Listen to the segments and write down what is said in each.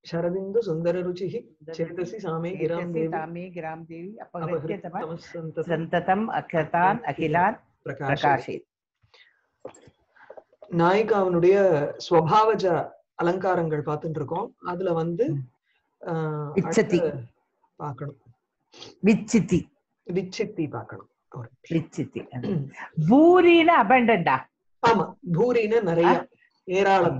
शरदिन्दु सुन्दररुचिः चेतसि सामे गिरां एतस्य देवी तामे गिरां देवी अपहृत्य तव अपहृतमः सन्ततं सन्ततम् अकृतान् अखिलान् प्रकाश பிரகாஷித் நாயிகாவினுடைய ஸ்வபாவஜ அலங்காரங்கள் பார்த்துட்டு இருக்கோம் அதுல வந்து ஆஹ், இச்சதி. அடுத்த பார்க்கணும் விச்சித்தி விச்சித்தி பார்க்கணும் ஒரு விச்சித்தி பூரின அபண்டண்டா ஆமா பூரின்னு நிறைய ஏராளம்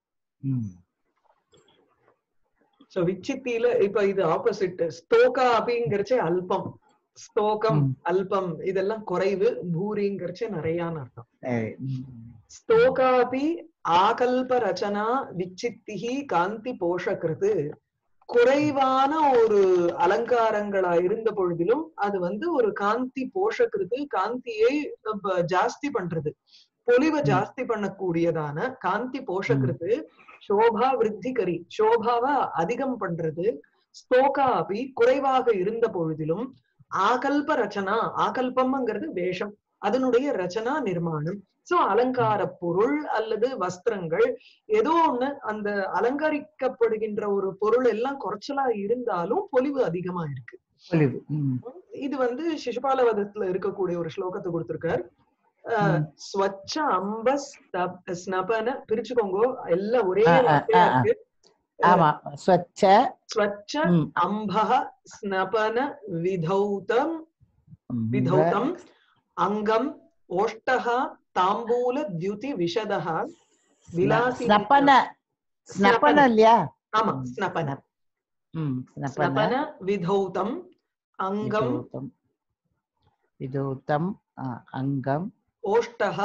சோ விச்சித்தியில இப்ப இது ஆப்போசிட் ஸ்தோகா அப்படிங்கறச்சே அல்பம் ஸ்தோகம் ம். அல்பம் இதெல்லாம் குறைவு பூரிங்கறச்சே நிறையான்னு அர்த்தம் ஸ்தோகாபி ஆகல்ப ரச்சனா விச்சித்திஹி காந்தி போஷகிருது குறைவான ஒரு அலங்காரங்களா இருந்த பொழுதிலும் அது வந்து ஒரு காந்தி போஷகிருது காந்தியை அப்ப ஜாஸ்தி பண்றது பொலிவை ம். ஜாஸ்தி பண்ணக்கூடியதான காந்தி போஷகிருது சோபா விருத்திகரி சோபாவை அதிகம் பண்றது ஸ்தோகா அபி குறைவாக இருந்த பொழுதிலும் ஆகல்ப ரச்சனா ஆகல்பம்ங்கிறது வேஷம் அதனுடைய ரச்சனா நிர்மாணம் சோ அலங்கார பொருள் அல்லது வஸ்திரங்கள் ஏதோ ஒண்ணு அந்த அலங்கரிக்கப்படுகின்ற ஒரு பொருள் எல்லாம் குறைச்சலா இருந்தாலும் பொலிவு அதிகமா இருக்கு பொலிவு ம். இது வந்து சிசுபாலவதத்துல இருக்கக்கூடிய ஒரு ஸ்லோகத்தை கொடுத்திருக்கார் அஹ், ம். ஸ்வச்ச அம்ப ஸ்தப்- ஸ்னபன பிரிச்சுக்கோங்க எல்லாம் ஒரே ஆ, ஆ, வார்த்தையா ஆ, ஆ. இருக்கு ஆமா ஸ்வச்ச ஸ்வச்ச ம், அம்பः ஸ்னபன விதௌதம் ம், விதௌதம் அங்கம் ஓஷ்டः தாம்பூல द्युति விஷதः விலாசி ஸ்னப்பன ஸ்னப்பன இல்லையா ஆமா ஸ்னபன ம், ஸ்னப்பன ஸ்னபன விதௌதம் அங்கம் விதௌதம் விதௌதம் ஆ, அங்கம் ஓஷ்டः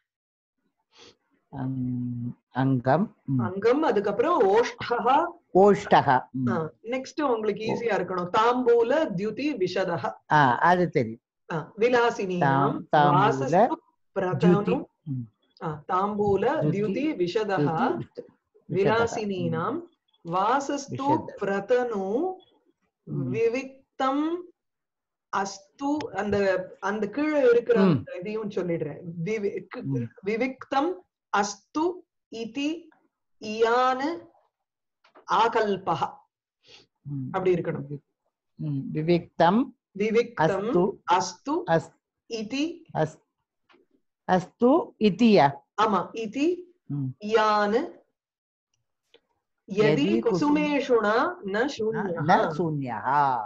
அங்- அங்கம் ம், அங்கம் அதுக்கப்புறம் ஓஷ்டः ஓஷ்டக ம். நெக்ஸ்ட் உங்களுக்கு ஈஸியா இருக்கணும் தாம்பூல द्युति விஷதः ஆ, அது தெரியும் விலாசினீனாம் தாம்- தாம்பூல வாசஸ்து பிரதனு द्युति ம், ஆ, தாம்பூல द्युति द्युति விஷதः द्युति, विषदः. விலாசினீனாம் வாசஸ்து விஷத. பிரதனு ம். விவிக்தம் அஸ்து அந்த அந்த கீழே இருக்கிற ம். அந்த இதையும் சொல்லிடுறேன் விவிக்- ம். விவிக்தம் அஸ்து இதி இயானு ஆகல்பஹ ம். அப்படி இருக்கணும் ம், விவிக்தம் விவிக்தம் அஸ்து அஸ்து அஸ்- இதி அஸ்- அஸ்து இதியா ஆமா இதி ம். யானு யதி யதி குசும்- குசுமேஷுனா ந ந சூன்யா சூன்யா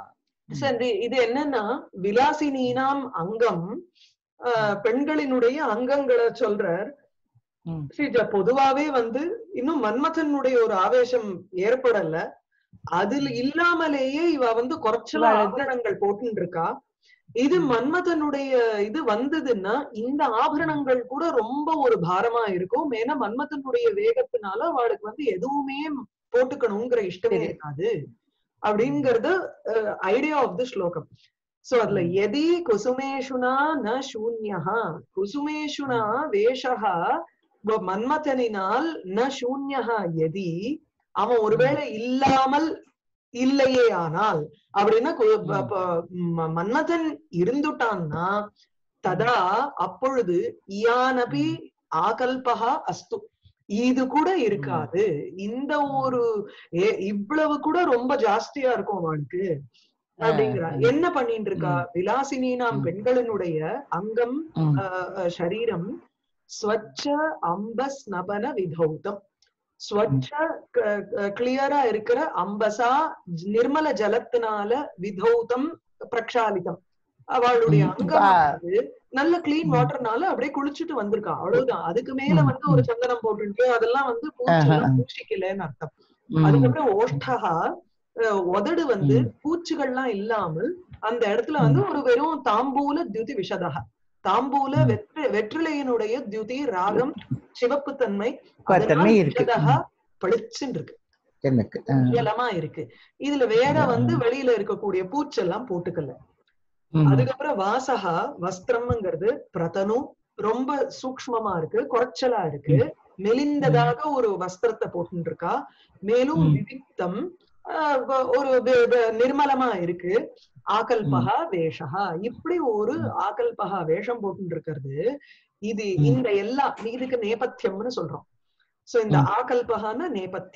சரி இது என்னன்னா விலாசினீனாம் அங்கம் ஆஹ், பெண்களினுடைய அங்கங்களை சொல்றார் ம். See, இதுல பொதுவாவே வந்து இன்னும் மன்மதனுடைய ஒரு ஆவேசம் ஏற்படல அதுல இல்லாமலேயே இவ வந்து குறைச்சலா இவ வந்து- ஆபரணங்கள் போட்டுன்னு இருக்கா இது ம். மன்மதனுடைய இது வந்ததுன்னா இந்த ஆபரணங்கள் கூட ரொம்ப ஒரு பாரமா இருக்கும் ஏன்னா மன்மதனுடைய வேகத்தினால அவளுக்கு வந்து எதுவுமே போட்டுக்கணுங்கிற இஷ்டமே சரி. இருக்காது அப்படிங்கறது ஐடியா ஆஃப் தி ஸ்லோகம் சோ அதுல ம். எதி குசுமேஷுனா ந சூன்யா குசுமேஷுனா வேஷா வ- மன்மதனினால் ந சூன்யா எதி அவன் ஒருவேளை இல்லாமல் இல்லையே ஆனால் அப்படின்னா கு- ப- ம். ப- ம- மன்மதன் இருந்துட்டான்னா ததா அப்பொழுது இயானபி ஆகல்பகா அஸ்து இது கூட இருக்காது இந்த ஒரு ஏ- இவ்வளவு கூட ரொம்ப ஜாஸ்தியா இருக்கும் அவனுக்கு அப்படிங்கிறா ஆ, ஆ. என்ன பண்ணிட்டு இருக்கா விலாசினி நாம் ம். பெண்களினுடைய அங்கம் ம். அஹ், அஹ், சரீரம் ஸ்வச்ச அம்பஸ் நபன விதௌதம் ஸ்வச்ச கிளியரா இருக்கிற அம்பசா ஜ- நிர்மல ஜலத்தினால விதௌதம் பிரக்ஷாலிதம் அவளுடைய ம். அங்கம் ஆ. வந்து நல்ல கிளீன் ம். வாட்டர்னால அப்படியே குளிச்சுட்டு வந்திருக்கா அவ்வளவுதான் அதுக்கு மேல ம். வந்து ஒரு சந்தனம் போட்டுட்டு அதெல்லாம் வந்து பூச்செல்லாம் ஆஹா. பூசிக்கலன்னு அர்த்தம் ம். அதுக்கப்புறம் ஓஷ்டகா அஹ், உதடு வந்து ம். பூச்சிகள்லாம் இல்லாமல் அந்த இடத்துல வந்து ஒரு வெறும் தாம்பூல தியுதி விஷதகா தாம்பூல ம். வெற்றி வெற்றிலையினுடைய தியுதி ராகம் சிவப்பு தன்மை தன்மை அதனால இருக்கு விஷதகா பளிச்சுன்னு இருக்கு எனக்கு ஆ. உயலமா இருக்கு இதுல வேற ம். வந்து வெளியில இருக்கக்கூடிய பூச்செல்லாம் போட்டுக்கல ம். அதுக்கப்புறம் வாசகா வஸ்திரம்ங்கிறது பிரதனு ரொம்ப சூக்ஷ்மமா இருக்கு குறைச்சலா இருக்கு மெலிந்ததாக ஒரு வஸ்திரத்தை போட்டுட்டு இருக்கா மேலும் ம். விவிக்தம் ஆஹ் வ- ஒரு வி- வி- நிர்மலமா இருக்கு ஆகல்பகா வேஷகா இப்படி ஒரு ம். ஆகல்பகா வேஷம் போட்டுட்டு இருக்கிறது இது ம். இந்த எல்லா இதுக்கு நேபத்தியம்னு சொல்றோம் சோ இந்த ம். ஆகல்பகான நேபத்தியம்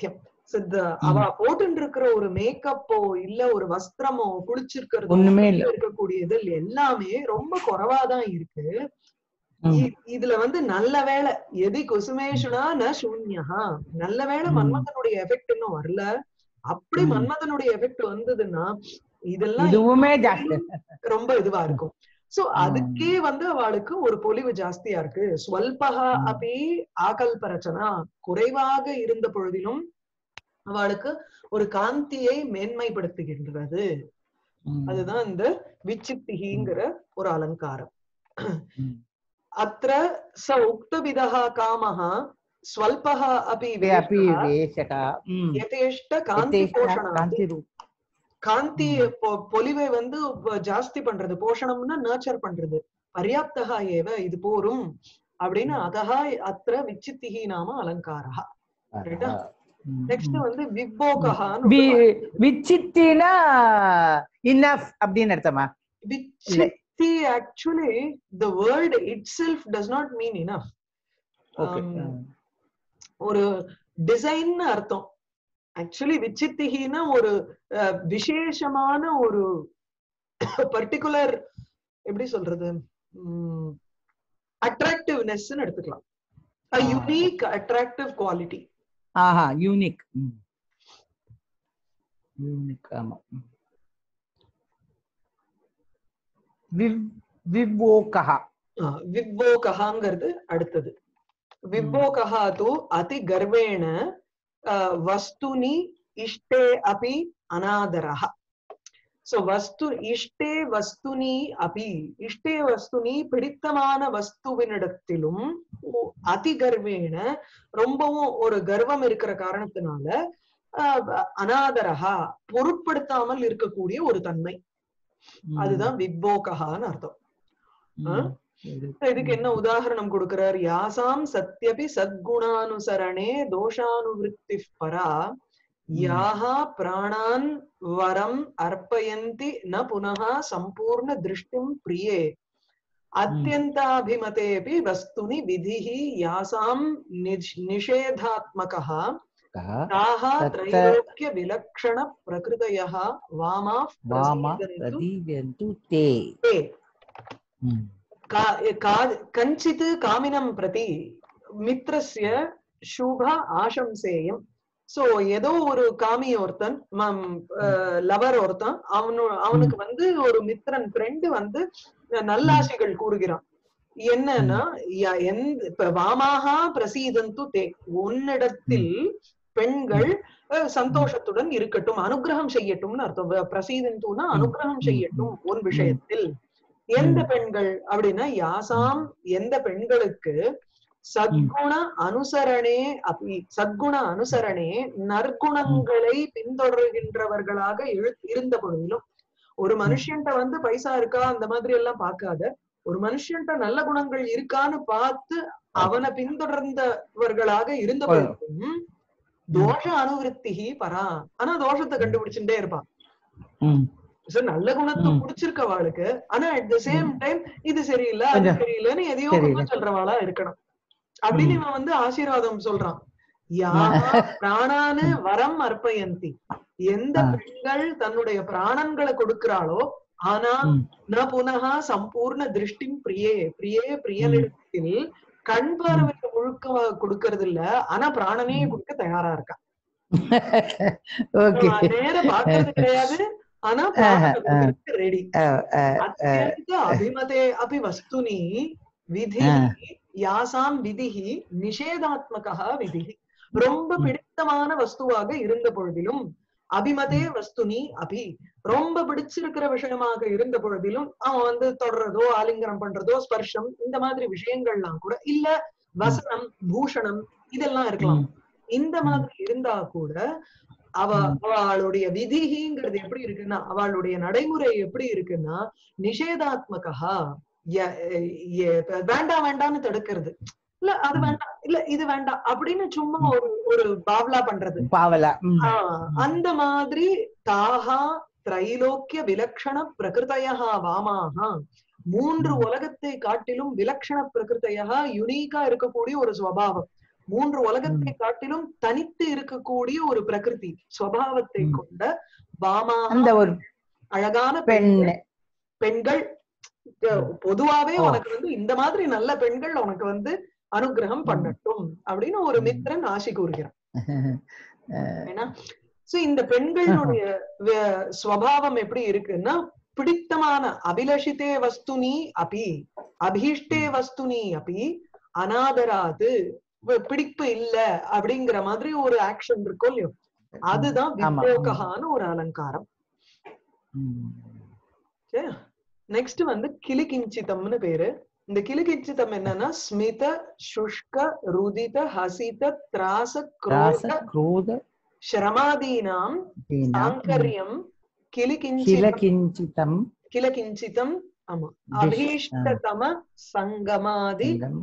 சித்த அவ போட்டு இருக்கிற ஒரு மேக்கப்போ இல்ல ஒரு வஸ்திரமோ குளிச்சிருக்கிறதோ ஒண்ணுமே இல்ல. இருக்கக்கூடியது எல்லாமே ரொம்ப குறைவாதான் இருக்கு ம். இ- இதுல வந்து நல்ல வேளை எதி குசுமேஷுனா ந சூன்யா நல்ல வேளை ம். மன்மதனுடைய எஃபெக்ட் இன்னும் வரல அப்படி ம். மன்மதனுடைய எஃபெக்ட் வந்ததுன்னா இதெல்லாம் இதுவுமே ஜாஸ்தி ரொம்ப இதுவா இருக்கும் சோ அதுக்கே வந்து அவளுக்கு ஒரு பொலிவு ஜாஸ்தியா இருக்கு ஸ்வல்பகா ம். அப்படி ஆகல்ப ரச்சனா குறைவாக இருந்த பொழுதிலும் அவளுக்கு ஒரு காந்தியை மேன்மைப்படுத்துகின்றது ம். அதுதான் இந்த விச்சித்திகிங்கிற ஒரு அலங்காரம் ம். அத்திர ச உக்தவிதः காமः ஸ்வல்பः अपि ते अपि वेषः वेषका ம். யதேஷ்ட காந்தி यथेष्ट போஷணம் कान्तिरूप காந்தி பொ- பொலிவை வந்து ப- ஜாஸ்தி பண்றது போஷணம்னா நர்ச்சர் பண்றது பர்யாப்தகா ஏவ இது போரும் அப்படின்னு அதஹா அத்திர விச்சித்திகி நாம அலங்காரா ரைட்டா? ம். நெக்ஸ்ட் ம். வந்து விப்போகஹான்னு வி- விச்சித்தினா இனஃப் அப்படின்னு அர்த்தமா விச்சித்தி actually the word itself does not mean enough okay ஒரு டிசைன் அர்த்தம் ஆக்சுவலி விச்சித்திகின்னா ஒரு அஹ், விசேஷமான ஒரு பர்டிகுலர் எப்படி சொல்றது அட்ராக்டிவ்னஸ் எடுத்துக்கலாம் ஆ. யுனிக் அட்ராக்டிவ் குவாலிட்டி ஆஹா யூனிக் யூனிக் ஆமா ம். விவ் விவோகா விவ்வோகஹாங்கிறது அடுத்தது விவ்வோகஹா தூ அதி கர்வேண அஹ், வஸ்துனி இஷ்டே அபி அநாதரஹ சோ வஸ்து இஷ்டே வஸ்துனி அபி இஷ்டே வஸ்துனி பிடித்தமான வஸ்துவினிடத்திலும் ஓ- அதி கர்வேண ரொம்பவும் ஒரு கர்வம் இருக்கிற காரணத்தினால அஹ், அநாதரஹா பொருட்படுத்தாமல் இருக்கக்கூடிய ஒரு தன்மை அதுதான் விவ்வோகஹான்னு அர்த்தம் ஆ? இதுக்கு என்ன உதாரணம் கொடுக்கிறார் யாசாம் சத்யபி சத்குணானுசரணே தோஷானுவிருத்தி பரா யாஹா பிராணான் வரம் அர்ப்பயந்தி ந புனः சம்பூர்ண திருஷ்டிம் பிரியே அத்தியந்தாபிமதேபி வஸ்துனி விதிஹி யாசாம் நிஷ்- நிஷேதாத்மகः தாः தத்த- த்ரைலோக்கிய விலக்ஷண பிரகிருதயः வாமாः வாமா பிரசீதन्तु பிரதீயந்து தே ते ம். का- का- कञ्चित् कामिनं प्रति மித்ரஸ்ய சுப ஆசம்சேயம் சோ ஏதோ ஒரு காமி ஒருத்தன் லவர் ஒருத்தன் அவனு அவனுக்கு வந்து ஒரு மித்திரன் ஃப்ரெண்டு வந்து நல்லாசைகள் கூறுகிறான் என்னன்னா ய- எந்த இப்ப வாமாகா பிரசீதந்து தே உன்னிடத்தில் பெண்கள் அஹ், சந்தோஷத்துடன் இருக்கட்டும் அனுகிரகம் செய்யட்டும்னு அர்த்தம் வ- பிரசீதந்துனா அனுகிரகம் செய்யட்டும் உன் விஷயத்தில் எந்த பெண்கள் அப்படின்னா யாசாம் எந்த பெண்களுக்கு சத்குண அனுசரணே அப்படி சத்குண அனுசரணே நற்குணங்களை பின்தொடர்கின்றவர்களாக இரு- இருந்த பொழுதிலும் ஒரு மனுஷன்ட்ட வந்து பைசா இருக்கா அந்த மாதிரி எல்லாம் பார்க்காத ஒரு மனுஷன்ட்ட நல்ல குணங்கள் இருக்கான்னு பார்த்து அவனை பின்தொடர்ந்தவர்களாக இருந்த பொழுதும் தோஷ அனுவிருத்திகி பரா ஆனா தோஷத்தை கண்டுபிடிச்சுட்டே இருப்பான் ம். So, நல்ல குணத்தை ம். புடிச்சிருக்கவாளுக்கு ஆனா அட் த சேம் டைம் இது சரியில்லை அது கொஞ்சம் சரியில்லைன்னு எதையோ சரியில்லை. குத்தம் சொல்றவாளா இருக்கணும் அப்படின்னு இவன் வந்து ஆசீர்வாதம் சொல்றான் யாரா பிராணானு வரம் அர்ப்பயந்தி எந்த ஆ. பெண்கள் தன்னுடைய பிராணன்களை கொடுக்கிறாளோ ஆனா ம். ந புனகா சம்பூர்ண திருஷ்டிம் பிரியே பிரியே பிரியனிடத்தில் கண் பார்வைக்கு முழுக்க கொடுக்கறது இல்ல ஆனா பிராணனே கொடுக்க தயாரா இருக்கா ஓகே நேர பாக்குறது கிடையாது ஆனா ரெடி அத்தியந்த அபிமதே அபி வஸ்துனி விதி யாசாம் விதிஹி நிஷேதாத்மகா விதிஹி ரொம்ப பிடித்தமான வஸ்துவாக இருந்த பொழுதிலும் அபிமதே வஸ்துனி அபி ரொம்ப பிடிச்சிருக்கிற விஷயமாக இருந்த பொழுதிலும் அவன் வந்து தொடர்றதோ ஆலிங்கனம் பண்றதோ ஸ்பர்ஷம் இந்த மாதிரி விஷயங்கள்லாம் கூட இல்ல வசனம் பூஷணம் இதெல்லாம் இருக்கலாம் இந்த மாதிரி இருந்தா கூட அவ அவளுடைய விதிகிங்கிறது எப்படி இருக்குன்னா அவளுடைய நடைமுறை எப்படி இருக்குன்னா நிஷேதாத்மகா ய- ய- வேண்டாம் வேண்டாம்னு தடுக்கிறது இல்ல அது வேண்டாம் இல்ல இது வேண்டாம் அப்படின்னு சும்மா ஒரு ஒரு பாவ்லா பண்றது பாவலா ம். ஆஹ் அந்த மாதிரி தாகா திரைலோக்கிய விலக்ஷண பிரகிருதயா வாமாகா மூன்று ம். உலகத்தை காட்டிலும் விலக்ஷண பிரகிருதையா யுனீக்கா இருக்கக்கூடிய ஒரு சுவாவம் மூன்று உலகத்தை காட்டிலும் தனித்து இருக்கக்கூடிய ஒரு பிரகிருதி சுவாவத்தை ம். கொண்ட பாமா அந்த ஒரு அழகான பெண் பெண்கள் பெண்கள் அஹ், பொதுவாவே ஓ. உனக்கு வந்து இந்த மாதிரி நல்ல பெண்கள் உனக்கு வந்து அனுகிரகம் ம். பண்ணட்டும் அப்படின்னு ஒரு ம். மித்திரன் ஆசி கூறுகிறான் ஏன்னா சோ இந்த பெண்களுடைய வ- ஸ்வபாவம் எப்படி இருக்குன்னா பிடித்தமான அபிலஷித்தே வஸ்துனி அபி அபீஷ்டே வஸ்துனி அபி அனாதராது வ- பிடிப்பு இல்ல அப்படிங்கிற மாதிரி ஒரு ஆக்ஷன் இருக்கும் இல்லையோ அதுதான் ஆமா. விப்ரோகஹான ஒரு அலங்காரம் நெக்ஸ்ட் வந்து கிளிகிஞ்சிதம்னு பேரு இந்த கிளிகிஞ்சிதம் என்னன்னா ஸ்மித சுஷ்க ருதித ஹசித திராச ராச குரோத क्रोध श्रमादीनां साङ्कर्यं किलिकिञ्चित् किलकिञ्चितं किलकिञ्चितम् ஆமா दिश- அபீஷ்டதம சங்கமாதி सङ्गम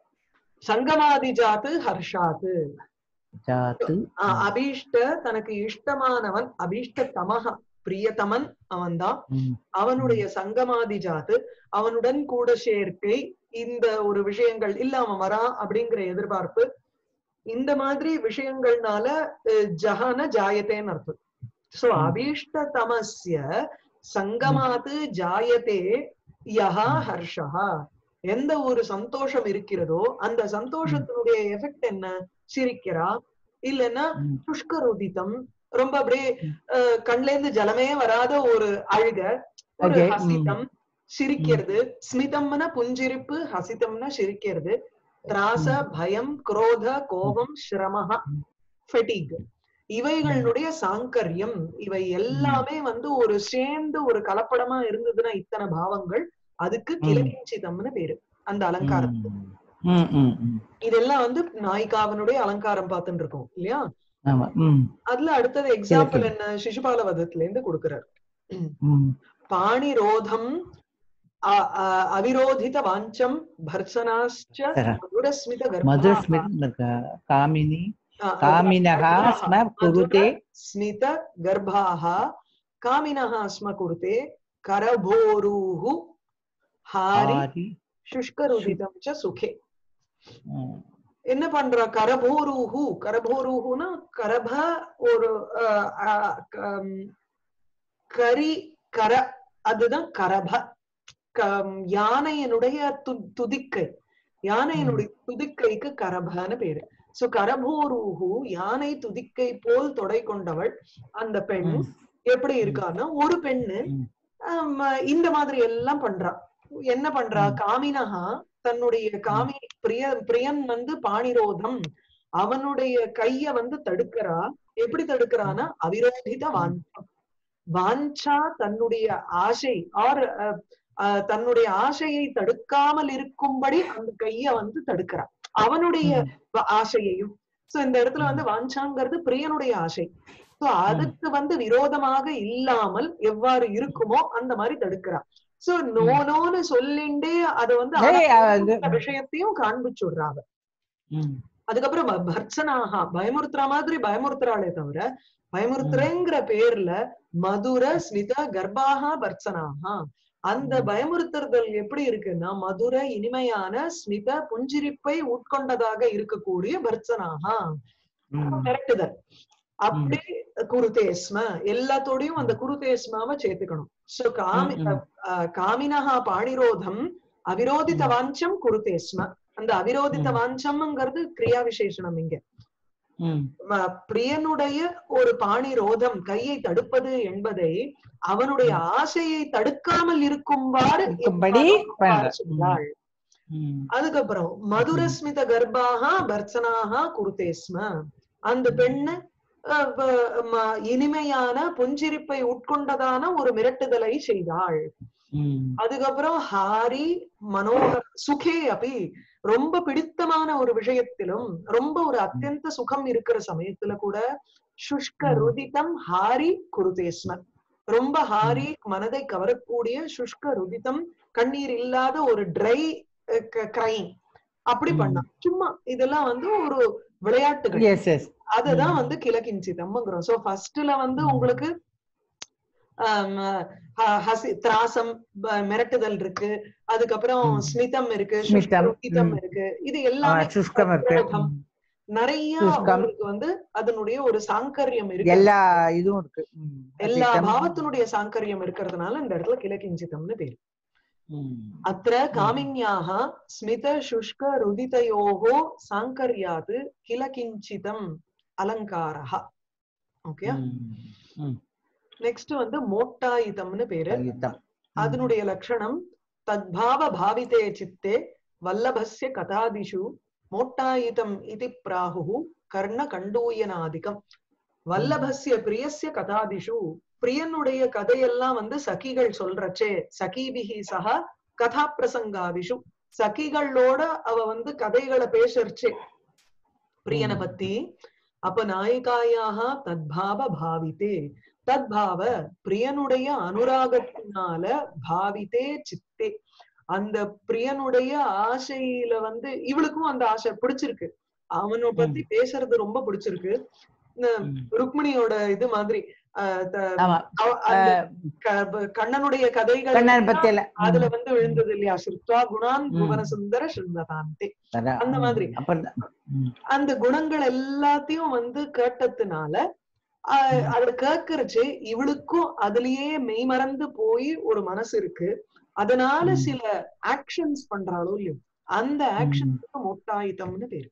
சங்கமாதி ஹர்ஷாத்து जातु ஆ, அபீஷ்ட தனக்கு இஷ்டமானவன் அபீஷ்ட தமஹ பிரியதமன் அவன்தான் ம், அவனுடைய சங்கமாதி ஜாத்து அவனுடன் கூட சேர்க்கை இந்த ஒரு விஷயங்கள் இல்ல அவன் வரான் அப்படிங்கிற எதிர்பார்ப்பு இந்த மாதிரி விஷயங்கள்னால அஹ், ஜஹன ஜாயத்தேன்னு அர்த்தம் சோ ம். அபீஷ்ட தமஸ்ய சங்கமாத்து ஜாயத்தே யஹா ம். ஹர்ஷஹா எந்த ஒரு சந்தோஷம் இருக்கிறதோ அந்த சந்தோஷத்தினுடைய எஃபெக்ட் என்ன சிரிக்கிறா இல்லைன்னா ம், புஷ்கருதிதம் ரொம்ப அப்படியே ம். அஹ், கண்ல இருந்து ஜலமே வராத ஒரு அழுக ஒரு Okay, ம். ஹசிதம் சிரிக்கிறது ஸ்மிதம்னா புஞ்சிரிப்பு ஹசிதம்னா சிரிக்கிறது திராச பயம் குரோத கோபம் சிரமஹ ம். ஃபெட்டிக் இவைகளுடைய சாங்கரியம் இவை எல்லாமே வந்து ஒரு சேர்ந்து ஒரு கலப்படமா இருந்ததுன்னா இத்தனை பாவங்கள் அதுக்கு ம். கிளகிஞ்சிதம்னு பேரு அந்த அலங்காரம் ம், ம், ம். இதெல்லாம் வந்து நாயிகாவனுடைய அலங்காரம் பார்த்துட்டு இருக்கோம் இல்லையா ஆமா ம், அதுல அடுத்தது எக்ஸாம்பிள் கிழக்கு. என்ன சிசுபால வதத்துல இருந்து கொடுக்கிறார் ம். பாணிரோதம் அ- அ- அவிரோதித வாஞ்சம் பர்சனாச்ச சர. மதுரஸ்மித மதுர கர்ப்பாः ஸ்மித் காமினி அ- காமினः ஸ்ம குருते ஸ்மித கர்ப்பாः காமினः ஸ்ம குருते கரபோருः ஹாரி ஆரி சுஷ்கருதிதம் ச சுகே ம், என்ன பண்றா கரபோருஹு கரபோருஹுனா கரப ஒரு அஹ், அஹ், கம், கரி கர அதுதான் கரப கம், யானையினுடைய து- துதிக்கை யானையினுடைய துதிக்கைக்கு கரபன்னு பேரு சோ கரபோருஹு யானை துதிக்கை போல் தொடை கொண்டவள் அந்த பெண் ம், எப்படி இருக்கான்னா ஒரு பெண்ணு ம். ஆம், இந்த மாதிரி எல்லாம் பண்றா என்ன பண்றா ம். காமினஹா தன்னுடைய காமி பிரிய பிரியன் வந்து பாணிரோதம் அவனுடைய கைய வந்து தடுக்கிறா எப்படி தடுக்கிறான்னா அவிரோதித வாஞ்சம் வாஞ்சா தன்னுடைய ஆசை ஆர் தன்னுடைய ஆசையை தடுக்காமல் இருக்கும்படி அந்த கைய வந்து தடுக்கிறா அவனுடைய ம். வ- ஆசையையும் சோ இந்த இடத்துல வந்து வாஞ்சாங்கிறது பிரியனுடைய ஆசை சோ அதுக்கு வந்து விரோதமாக இல்லாமல் எவ்வாறு இருக்குமோ அந்த மாதிரி தடுக்கிறா சோ நோ நோன்னு சொல்லிண்டே அத வந்து ஏய், அவன் அது- அந்த விஷயத்தையும் காண்பிச்சுடுறா அவ ம், அதுக்கப்புறம் ப- பர்சனாகா பயமுறுத்துற மாதிரி பயமுறுத்துறாளே தவிர பயமுறுத்துறேங்கிற பேர்ல மதுர ஸ்மித கர்ப்பாகா பர்சனாகா அந்த ம். பயமுறுத்துறதல் எப்படி இருக்குன்னா மதுர இனிமையான ஸ்மித புஞ்சிரிப்பை உட்கொண்டதாக இருக்கக்கூடிய பர்சனாகா ம். மிரட்டுதல் அப்படி குருதேஸ்ம எல்லாத்தோடையும் அந்த குருதேஸ்மாவை சேர்த்துக்கணும் சோ காமி ம், ம். அஹ், காமினஹா பாணிரோதம் அவிரோதித ம். வாஞ்சம் குருதேஸ்ம அந்த அவிரோதித ம். வாஞ்சம்ங்கிறது கிரியா விசேஷணம் இங்க ம், ம- பிரியனுடைய ஒரு பாணி ரோதம் கையை தடுப்பது என்பதை அவனுடைய ஆசையை தடுக்காமல் இருக்கும்பாறு இருக்கும்படி எவ்வாறு பண்ற. செய்தாள். ம். அதுக்கப்புறம் மதுரஸ்மித கர்ப்பாக பர்சனாக குருதேஸ்ம அந்த பெண்ணு அஹ், வ- ம- இனிமையான புஞ்சிரிப்பை உட்கொண்டதான ஒரு மிரட்டுதலை செய்தாள் ம். அதுக்கப்புறம் ஹாரி மனோகர் சுகே அபி ரொம்ப பிடித்தமான ஒரு விஷயத்திலும் ரொம்ப ஒரு அத்தியந்த சுகம் இருக்கிற சமயத்துல கூட சுஷ்க ம். ருதிதம் ஹாரி குருதேஸ்ம ரொம்ப ஹாரி மனதை கவரக்கூடிய சுஷ்க ருதிதம் கண்ணீர் இல்லாத ஒரு ட்ரை கிரைம் அப்படி ம். பண்ணா சும்மா இதெல்லாம் வந்து ஒரு விளையாட்டுகள் Yes, yes. அதுதான் ம். வந்து கிழக்கிஞ்சிதம்ங்கிறோம் சோ ஃபர்ஸ்ட்ல வந்து ம். உங்களுக்கு ஆம், ஹ- ஹசி திராசம் ப- மிரட்டுதல் இருக்கு அதுக்கப்புறம் ம். ஸ்மிதம் இருக்கு ஸ்மிதம், சுஷ்கருதிதம் ம். இருக்கு இது ஆ, எல்லாமே சுஷ்கம் இருக்கு குரோதம். நிறைய சுஷ்கம். உங்களுக்கு வந்து அதனுடைய ஒரு சாங்கரியம் இருக்கு எல்லா இதுவும் இருக்கு ம். எல்லா அதிகம். பாவத்தினுடைய சாங்கரியம் இருக்கிறதுனால இந்த இடத்துல கிலகிஞ்சிதம்னு பேரு ம். அத்திர காமின்யாः ஸ்மித சுஷ்க ருதிதயோகோ சாங்கர்யாத் கிலகிஞ்சிதம் அலங்காரः ஓகே ம். ம். நெக்ஸ்ட் வந்து மோட்டாயுதம்னு பேரு சங்கீதம். ம். அதனுடைய லட்சணம் தத்பாவ பாவிதே சித்தே வல்லபஸ்ய கதாதிஷு மோட்டாயிதம் இது பிராஹு கர்ண கண்டூயனாதிகம் வல்லபஸ்ய பிரியஸ்ய கதாதிஷு பிரியனுடைய கதையெல்லாம் வந்து சகிகள் சொல்றச்சே சகிபிகி சகா கதா பிரசங்காதிஷு சகிகளோட அவ வந்து கதைகளை பேசறச்சே பிரியனை ம். பத்தி அப்ப நாயிகாயாக தத்பாவ பாவித்தே தத்பாவ பிரியனுடைய அனுராகத்தினால பாவித்தே சித்தே அந்த பிரியனுடைய ஆசையில வந்து இவளுக்கும் அந்த ஆசை பிடிச்சிருக்கு அவனை பத்தி பேசுறது ரொம்ப பிடிச்சிருக்கு இந்த ம். ருக்மிணியோட இது மாதிரி ஆஹ் த- ஆமா அவ- அந்த க- கண்ணனுடைய கதைகள் கண்ணன் பத்தி எல்லாம் அதுல வந்து விழுந்தது இல்லையா ஸ்ருத்வா குணான் ம். புவன சுந்தர ஸ்ருந்ததாந்தே அதான். அந்த மாதிரி. அப்பதான். ம். அந்த குணங்கள் எல்லாத்தையும் வந்து கேட்டதுனால ஆஹ் ம். அத கேட்கறச்சு இவளுக்கும் அதுலயே மெய்மறந்து போய் ஒரு மனசு இருக்கு அதனால ம். சில ஆக்ஷன்ஸ் பண்றாளோ இல்லையோ அந்த ஆக்ஷனுக்கு மொட்டாயுதம்னு பேரு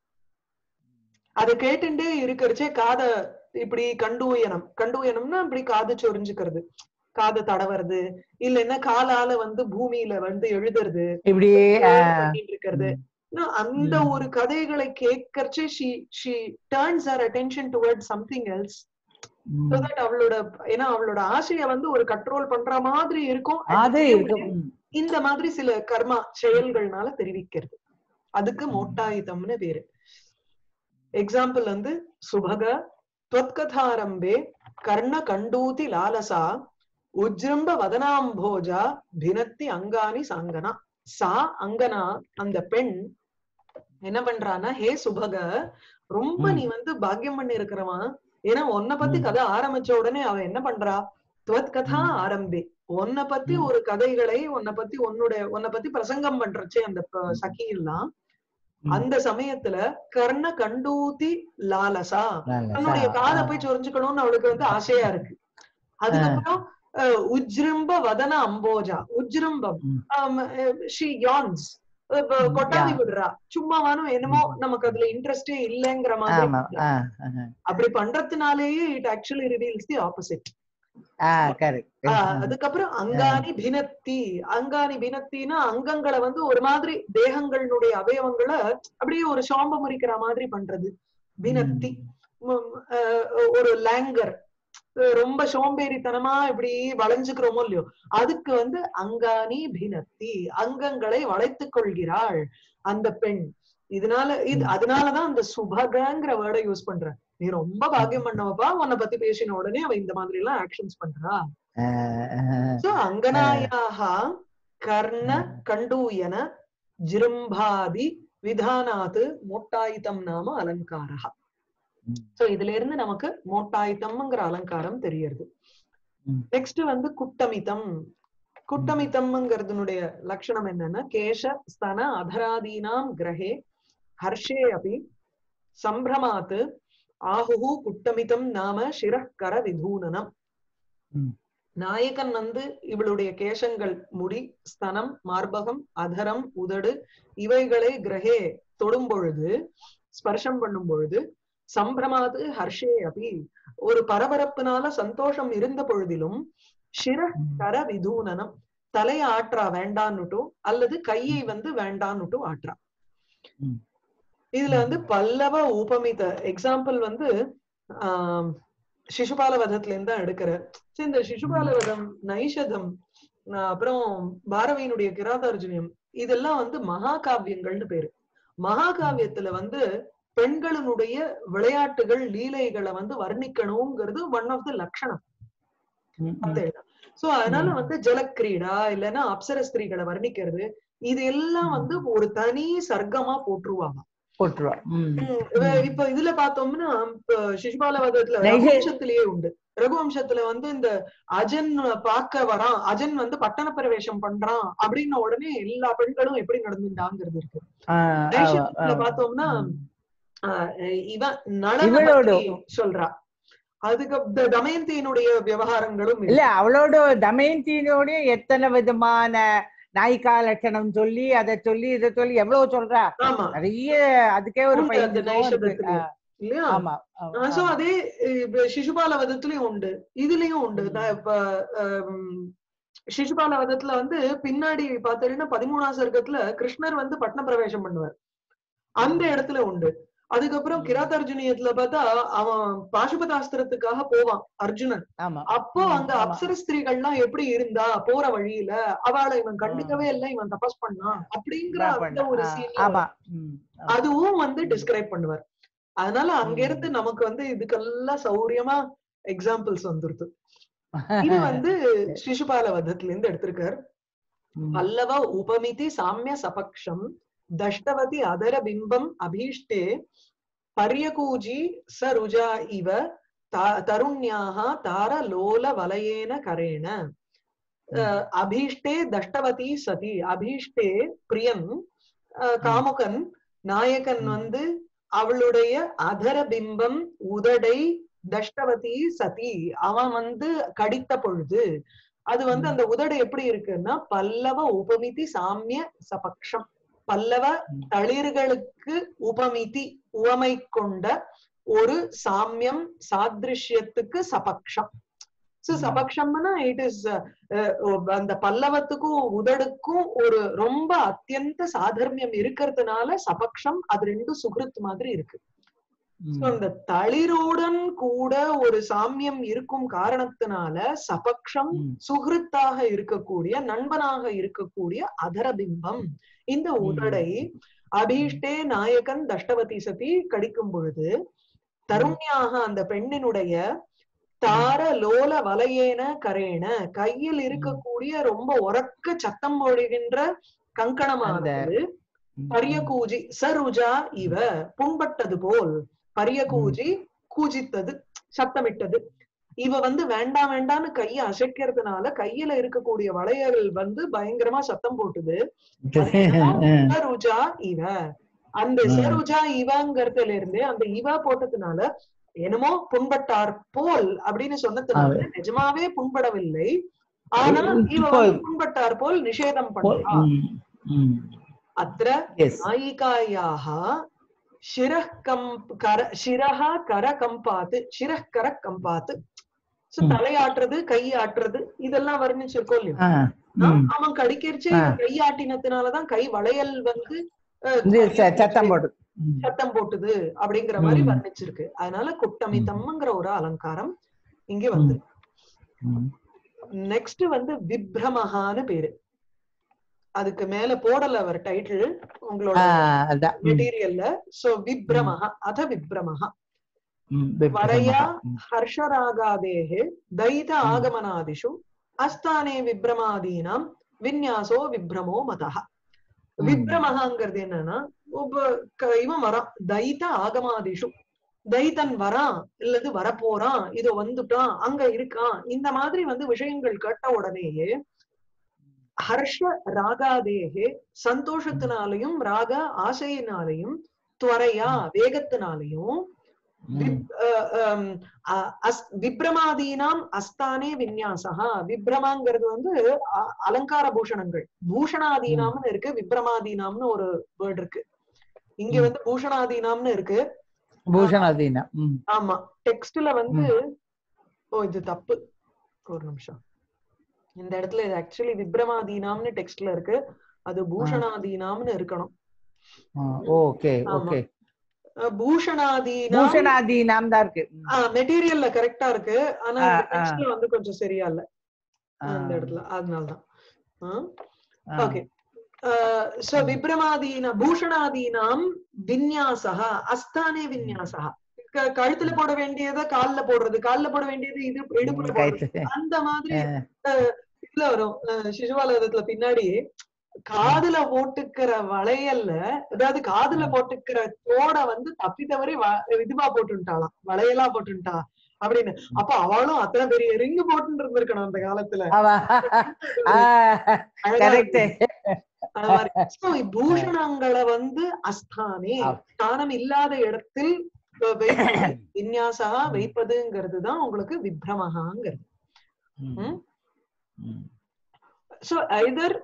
அது கேட்டுட்டே இருக்கிறச்சே காத இப்படி கண்டூயனம் கண்டூயனம்னா இப்படி காது சொரிஞ்சுக்கிறது காது தடவறது இல்லைன்னா காலால வந்து பூமியில வந்து எழுதுறது இப்படியே ஆ, பண்ணிட்டு இருக்கிறது நான் அந்த ம். ஒரு கதைகளை கேட்கறச்சே she she turns her attention toward something else ம். so that அவளோட ஏன்னா அவளோட ஆசைய வந்து ஒரு கண்ட்ரோல் பண்ற மாதிரி இருக்கும் At the அது same இருக்கு time, ம். இந்த மாதிரி சில கர்மா செயல்கள்னால தெரிவிக்கிறது அதுக்கு மோட்டாயுதம்னு பேரு எக்ஸாம்பிள் வந்து சுபக त्वत्कथारम्भे கர்ண கண்டூதி லாலசா உஜ்ரம்ப வதனாம்போஜா பினத்தி அங்கானி சாங்கனா சா அங்கனா அந்த பெண் என்ன பண்றான்னா ஹே சுபக ரொம்ப ம். நீ வந்து பாக்கியம் பண்ணி இருக்கிறவன் ஏன்னா உன்னை பத்தி ம். கதை ஆரம்பிச்ச உடனே அவ என்ன பண்றா துவத் கதா ம். ஆரம்பி உன்னை பத்தி ம். ஒரு கதைகளை உன்னை பத்தி உன்னுடைய உன்னை பத்தி பிரசங்கம் பண்றச்சே அந்த ப- ம். சகி எல்லாம் ம். அந்த சமயத்துல கர்ண கண்டூதி லாலசா நல்ல தன்னுடைய சா- காதை ஆ. போய் சொரிஞ்சுக்கணும்னு அவளுக்கு வந்து ஆசையா இருக்கு அதுக்கப்புறம் அஹ், உஜ்ரிம்ப வதன அம்போஜா உஜ்ரிம்பம் ம். ஷி யான்ஸ் ம், கொட்டாவி yeah. விடுறா சும்மாவானும் என்னமோ ம். நமக்கு அதுல இன்ட்ரெஸ்டே இல்லைங்கிற மாதிரி ஆமா பண்றா. ஆ, ஆஹா. அப்படி பண்றதுனாலேயே it actually reveals the opposite ஆ கரெக்ட் அதுக்கப்புறம் அங்காணி பினத்தி அங்காணி பினத்தினா அங்கங்களை வந்து ஒரு மாதிரி தேகங்களுடைய அவயவங்களை அப்படியே ஒரு சாம்ப முறிக்கிற மாதிரி பண்றது பினத்தி ம், அஹ், ஒரு லேங்கர் ரொம்ப சோம்பேறித்தனமா இப்படி வளைஞ்சுக்கிறோமோ இல்லையோ அதுக்கு வந்து அங்காணி பினத்தி அங்கங்களை வளைத்துக் கொள்கிறாள் அந்த பெண் இதனால இது ம். அதனாலதான் அந்த சுபகங்கிற வேர்டை யூஸ் பண்ற நீ ரொம்ப பாக்கியம் பண்ணவப்பா உன்னை பத்தி பேசின உடனே அவ இந்த மாதிரி எல்லாம் ஆக்ஷன்ஸ் பண்றா சோ அங்கனாயாக கர்ண கண்டூயன ஜிரும்பாதி விதானாத் மோட்டாயுதம் நாம அலங்காரா ம். சோ இதுல இருந்து நமக்கு மோட்டாயுதம்ங்கிற அலங்காரம் தெரியறது ம். நெக்ஸ்ட் வந்து குட்டமிதம் குட்டமிதம்ங்கிறதுனுடைய லட்சணம் என்னன்னா கேஷ ஸ்தன அதராதீனாம் கிரகே ஹர்ஷே அபி சம்பிரமாத் ஆஹுஹு குட்டமிதம் நாம சிரக்கர விதூனனம் ம். நாயகன் வந்து இவளுடைய கேசங்கள் முடி ஸ்தனம் மார்பகம் அதரம் உதடு இவைகளை கிரகே தொடும் பொழுது ஸ்பர்ஷம் பண்ணும் பொழுது சம்பிரமாது ஹர்ஷே அபி ஒரு பரபரப்புனால சந்தோஷம் இருந்த பொழுதிலும் சிர கர விதூனனம் தலைய ஆற்றா வேண்டான்னுட்டும் அல்லது கையை வந்து வேண்டான்னுட்டும் ஆற்றா ம். இதுல வந்து பல்லவ உபமித எக்ஸாம்பிள் வந்து ஆஹ் சிசுபால வதத்துல இருந்து தான் எடுக்கிற சரி இந்த சிசுபால வதம் நைஷதம் ஆஹ் அப்புறம் பாரவியினுடைய கிராதார்ஜுனியம் இதெல்லாம் வந்து மகாகாவியங்கள்னு பேரு மகாகாவியத்துல வந்து பெண்களினுடைய விளையாட்டுகள் லீலைகளை வந்து வர்ணிக்கணுங்கிறது ஒன் ஆஃப் த லட்சணம் சோ அதனால ம். வந்து ஜலக்கிரீடா இல்லைன்னா அப்சர ஸ்திரீகளை வர்ணிக்கிறது இது எல்லாம் வந்து ஒரு தனி சர்க்கமா போட்டுருவாங்க போட்டுருவா ம். உம் இவ- ம். இப்ப இதுல பார்த்தோம்னா இப்ப சிசுபால வதத்துல நைஜே- ரகுவம்சத்திலேயே உண்டு ரகுவம்சத்துல வந்து இந்த அஜன் பார்க்க வரான் அஜன் வந்து பட்டண பிரவேசம் பண்றான் அப்படின்ன உடனே எல்லா பெண்களும் எப்படி நடந்துட்டாங்கிறது இருக்கு ஆ, ஆ, நைஷத்துல ஆ. பார்த்தோம்னா ம். ஆஹ் இவன் நளனை இவளோட- பத்தி சொல்றா அதுக்கு த- தமயந்தியினுடைய விவகாரங்களும் இல்ல அவளோட தமயந்தினோட எத்தனை விதமான நாயிகா லட்சணம் சொல்லி அதை சொல்லி இதை சொல்லி எவ்வளவு சொல்றா ஆமா நிறைய அதுக்கே ஒரு உண்டு அந்த பதினஞ்சு நோக்கம் இருக்கு. நைஷதத்துல. இல்லையா ஆமா ஆமா, சோ ஆமா. அதே இப்ப சிசுபால வதத்துலயும் உண்டு இதுலயும் உண்டு நான் இப்ப ஆம், சிசுபால வதத்துல வந்து பின்னாடி பார்த்தீங்கன்னா பதிமூணாம் சர்க்கத்துல கிருஷ்ணர் வந்து பட்ன பிரவேசம் பண்ணுவார் அந்த இடத்துல உண்டு அதுக்கப்புறம் கிராத்தார்ஜுனியத்துல பார்த்தா அவன் பாசுபதாஸ்திரத்துக்காக போவான் அர்ஜுனன் ஆமா அப்போ ம், அங்க ஆமா. அப்சர ஸ்திரீகள்லாம் எப்படி இருந்தா போற வழியில அவளை இவன் கண்டுக்கவே இல்லை இவன் தபஸ் பண்ணான் அப்படிங்கிற நான் அந்த பண்ணேன். ஒரு ஆ, சீன் ஆமா ம், ஆமா. அதுவும் வந்து டிஸ்கிரைப் பண்ணுவார் அதனால அங்க ம். இருந்து நமக்கு வந்து இதுக்கெல்லாம் சௌரியமா எக்ஸாம்பிள்ஸ் வந்துருது இது வந்து சிசுபால வதத்துல இருந்து எடுத்திருக்கார் ம், பல்லவ உபமிதி சாமிய சபக்ஷம் தஷ்டவதி அதர பிம்பம் அபீஷ்டே பர்யகூஜி சருஜா இவ த- தருண்யாக தார லோல வலயேன கரேண அஹ், அபீஷ்டே தஷ்டவதி சதி அபீஷ்டே பிரியன் அஹ், காமுகன் நாயகன் ம். வந்து அவளுடைய அதர பிம்பம் உதடை தஷ்டவதி சதி அவன் வந்து கடித்த பொழுது அது வந்து ம். அந்த உதடு எப்படி இருக்குன்னா பல்லவ உபமிதி சாமிய சபக்ஷம் பல்லவ ம். தளிர்களுக்கு உபமிதி உவமை கொண்ட ஒரு சாமியம் சாதிருஷ்யத்துக்கு சபக்ஷம் சோ ம். சபக்ஷம்னா இட் இஸ் அந்த பல்லவத்துக்கும் உதடுக்கும் ஒரு ரொம்ப அத்தியந்த சாதர்மியம் இருக்கிறதுனால சபக்ஷம் அது ரெண்டும் சுகிருத் மாதிரி இருக்கு ம். So, அந்த தளிருடன் கூட ஒரு சாமியம் இருக்கும் காரணத்தினால சபக்ஷம் ம். சுகிருத்தாக இருக்கக்கூடிய நண்பனாக இருக்கக்கூடிய அதரபிம்பம் இந்த ம். உதடை அபீஷ்டே நாயகன் தஷ்டவதி சதி கடிக்கும் பொழுது தருண்யாக அந்த பெண்ணினுடைய தார லோல வலையேன கரேன கையில் இருக்கக்கூடிய ரொம்ப உறக்க சத்தம் ஒழுகின்ற கங்கணமானது ம். பரியகூஜி சருஜா இவ புண்பட்டது போல் பரியகூஜி கூஜித்தது சத்தமிட்டது இவ வந்து வேண்டாம் வேண்டாம்னு கைய அசைக்கிறதுனால கையில இருக்கக்கூடிய வளையல் வந்து பயங்கரமா சத்தம் போட்டுது சருஜா இவ அந்த ம். சருஜா இவங்கிறதுல இருந்து அந்த இவ போட்டதுனால என்னமோ புண்பட்டார் போல் அப்படின்னு சொன்னதுனால நிஜமாவே புண்படவில்லை ஆனா இவ இப்போ- வந்து புண்பட்டார் போல் நிஷேதம் பண்றா ம், ம். அத்திர Yes. नायिकायाः शिरः कम्प कर शिरः कर கம்பாத்து शिरः कर கம்பாத்து சோ ம். தலையாட்டுறது கை ஆட்டுறது இதெல்லாம் வர்ணிச்சிருக்கோம் இல்லையா ஆ, ஆ, ம். அவன் கடிக்கிறச்சே ஆ. கை ஆட்டினத்தினாலதான் கை வளையல் வந்து அஹ், இது ச- சத்தம் போடு ம். சத்தம் போட்டுது அப்படிங்கிற மாதிரி ம். வர்ணிச்சிருக்கு அதனால குட்டமிதம்ங்கிற ஒரு அலங்காரம் இங்க வந்து ம். நெக்ஸ்ட் வந்து விப்ரமஹான்னு பேரு அதுக்கு மேல போடல அவர் டைட்டில் உங்களோட ஆ, அதான் ம், மெட்டீரியல்ல சோ விப்ரமஹ அத விப்ரமஹ ம். விப்ரமः. வரயா ம். ஹர்ஷராகாதேः தைத ஆகமனாதிஷு அஸ்தானே விப்ரமாதீனாம் விந்யாசோ விப்ரமோ மதः ம். விப்ரமஹங்கிறது என்னன்னா ஒப்ப க- இவன் வரான் தைத ஆகமாதிஷு தைத்தன் வரான் இல்லது வரப்போறான் இதோ வந்துட்டான் அங்க இருக்கான் இந்த மாதிரி வந்து விஷயங்கள் கேட்ட உடனேயே ஹர்ஷ ராகாதேகே சந்தோஷத்தினாலையும் ராக ஆசையினாலையும் துவரையா வேகத்தினாலையும் ம். விப்- அஹ் ஹம் அ- அஸ்- விப்ரமாதீனாம் அஸ்தானே விந்யாசா விப்ரமாங்கிறது வந்து அ- அலங்கார பூஷணங்கள் பூஷணாதீனாம்னு இருக்கு விப்ரமாதீனாம்னு ஒரு வேர்ட் இருக்கு இங்க ம். வந்து பூஷணாதீனாம்னு இருக்கு பூஷணாதீனா ம். ஆமா டெக்ஸ்ட்ல வந்து ஓ இது தப்பு ஒரு நிமிஷம் இந்த இடத்துல இது ஆக்சுவலி விப்ரமாதீனாம்னு டெக்ஸ்ட்ல இருக்கு அது பூஷணாதீனாம்னு இருக்கணும் ஆ, ஓகே ஆமா. ஓகே அஹ் பூஷணாதீனாம் பூஷணாதீனாம் தான் இருக்கு ம். மெட்டீரியல்ல கரெக்டா இருக்கு ஆனா ஆ, ஆ. டெக்ஸ்ட்ல வந்து கொஞ்சம் சரியா இல்ல ஆ. அந்த இடத்துல அதனாலதான் ஆ. ஓகே சோ விப்ரமாதீன பூஷணாதீனாம் விந்யாசः அஸ்தானே விந்யாசः க- கழுத்துல போட வேண்டியத கால்ல போடுறது கால்ல போட வேண்டியது இது இடுப்புல போடுறது கைத்து அந்த மாதிரி ஆ. இதுல வரும் அஹ் சிசுபாலகத்துல பின்னாடி காதுல போட்டுக்கிற வளையல்ல அதாவது காதுல போட்டுக்கிற தோட வந்து தப்பி தவறி வ- இதுவா போட்டுட்டாளாம் வளையலா போட்டுட்டா அப்படின்னு அப்ப அவளும் அத்தனை பெரிய ரிங்கு போட்டு இருந்திருக்கணும் அந்த காலத்துல அவ அழகா கரெக்ட் இருக்கு. அது மாதிரி. So, பூஷணங்களை வந்து அஸ்தானே ஆ. ஸ்தானம் இல்லாத இடத்தில் அஹ், வைப்பது விந்யாசா வைப்பதுங்கிறது தான் உங்களுக்கு விப்ரமகாங்கிறது ம். ம்? ம். சோ ஐதர்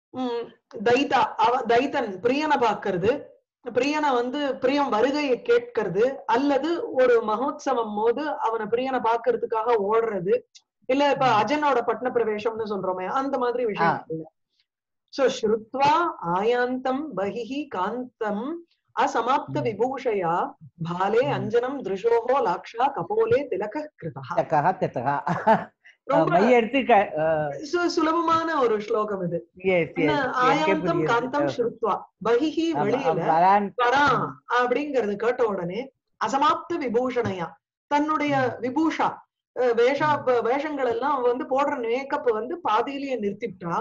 தைதா அவ தைத்தன் பிரியனை பாக்குறது பிரியனை வந்து பிரியம் வருகையை கேட்கறது அல்லது ஒரு மகோத்சவம் போது அவனை பிரியனை பாக்குறதுக்காக ஓடுறது இல்ல இப்ப அஜனோட பட்ன பிரவேசம்னு சொல்றோமே அந்த மாதிரி விஷயம் இல்ல சோ ஸ்ருத்வா ஆயாந்தம் பகிஹி காந்தம் அசமாப்த விபூஷயா பாலே அஞ்சனம் திருஷோஹோ லாக்ஷா கபோலே திலக கிருதா தக்கா தக்கா ரொம்ப மையெடுத்து க- ஆ, சு- சுலபமான ஒரு ஸ்லோகம் இது yes, yes. என்ன, எனக்கே ஆயாந்தம் புரியுது. காந்தம் ஸ்ருத்வா பகிஹி ஆமா, வெளியில வரான் வரான் அப்படிங்கறது கேட்ட உடனே அசமாப்த விபூஷணையா தன்னுடைய விபூஷா அஹ் வேஷா ப- வேஷங்கள் எல்லாம் அவ வந்து போடுற மேக்கப் வந்து பாதியிலேயே நிறுத்திவிட்டா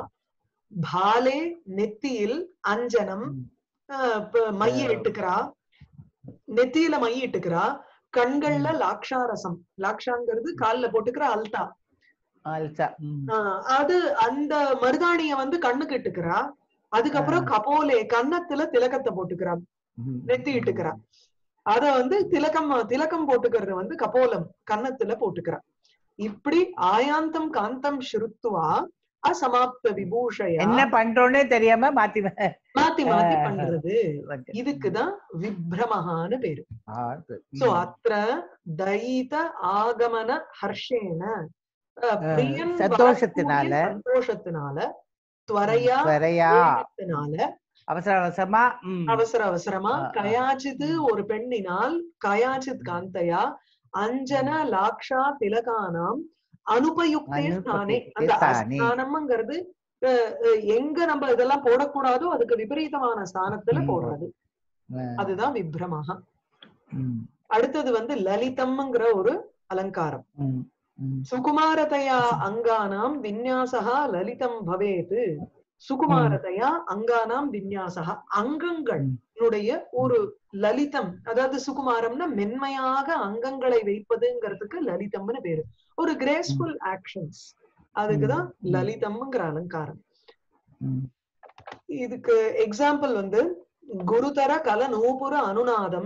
பாலே நெத்தியில் அஞ்சனம் ம். அஹ் ப- மைய இட்டுக்கிறா நெத்தியில மைய இட்டுக்கிறா கண்கள்ல லாக்ஷாரசம் லாக்ஷாங்கிறது கால்ல போட்டுக்கிற அல்தா ஆல்சா ம். ஆஹ் அது அந்த மருதாணிய வந்து கண்ணுக்கு இட்டுக்கிறா அதுக்கப்புறம் கபோலே கன்னத்துல திலகத்தை போட்டுக்கிறா ம். நெத்தி இட்டுக்கிறா அத வந்து திலகம் திலகம் போட்டுக்கிறது வந்து கபோலம் கன்னத்துல போட்டுக்கிறா இப்படி ஆயாந்தம் காந்தம் ஸ்ருத்வா அசமாப்த விபூஷயா என்ன பண்றோன்னே தெரியாம மாத்தி வ- மாத்தி மாத்தி ஆஹ். பண்றது வந்து. இதுக்குதான் விப்ரமஹான்னு பேரு ஆ, அது. சோ ம். அத்திர தைத ஆகமன ஹர்ஷேன அஹ், பிரியன் சந்தோஷத்தினால. வரக்கூடிய சந்தோஷத்தினால துவரையா வரையா வேகத்தினால அவசர அவசரமா ம். அவசர அவசரமா ஆ, ஆ. கயாச்சித் ஒரு பெண்ணினால் கயாச்சித் காந்தையா அஞ்சன லாக்ஷா திலகானாம் அனுபயுக்தே ஸ்தானே அந்த அனுபயுக்தே ஸ்தானே. அஸ்தானம்ங்கிறது அஹ், அஹ், எங்க நம்ம இதெல்லாம் போடக்கூடாதோ அதுக்கு விபரீதமான ஸ்தானத்துல ம். போடுறது அதுதான் விப்ரமஹா ம். அடுத்தது வந்து லலிதம்ங்கிற ஒரு அலங்காரம் ம். ம். சுகுமாரதையா அங்கானாம் விந்யாசா லலிதம் பவேத் சுகுமாரதையா அங்கானாம் விந்யாசா அங்கங்களுடைய ஒரு லலிதம் அதாவது சுகுமாரம்னா மென்மையாக அங்கங்களை வைப்பதுங்கிறதுக்கு லலிதம்னு பேரு ஒரு கிரேஸ்ஃபுல் ஆக்ஷன்ஸ் அதுக்குதான் ம். லலிதம்ங்கிற அலங்காரம் ம். இதுக்கு எக்ஸாம்பிள் வந்து குருதர கல நூபுர அனுநாதம்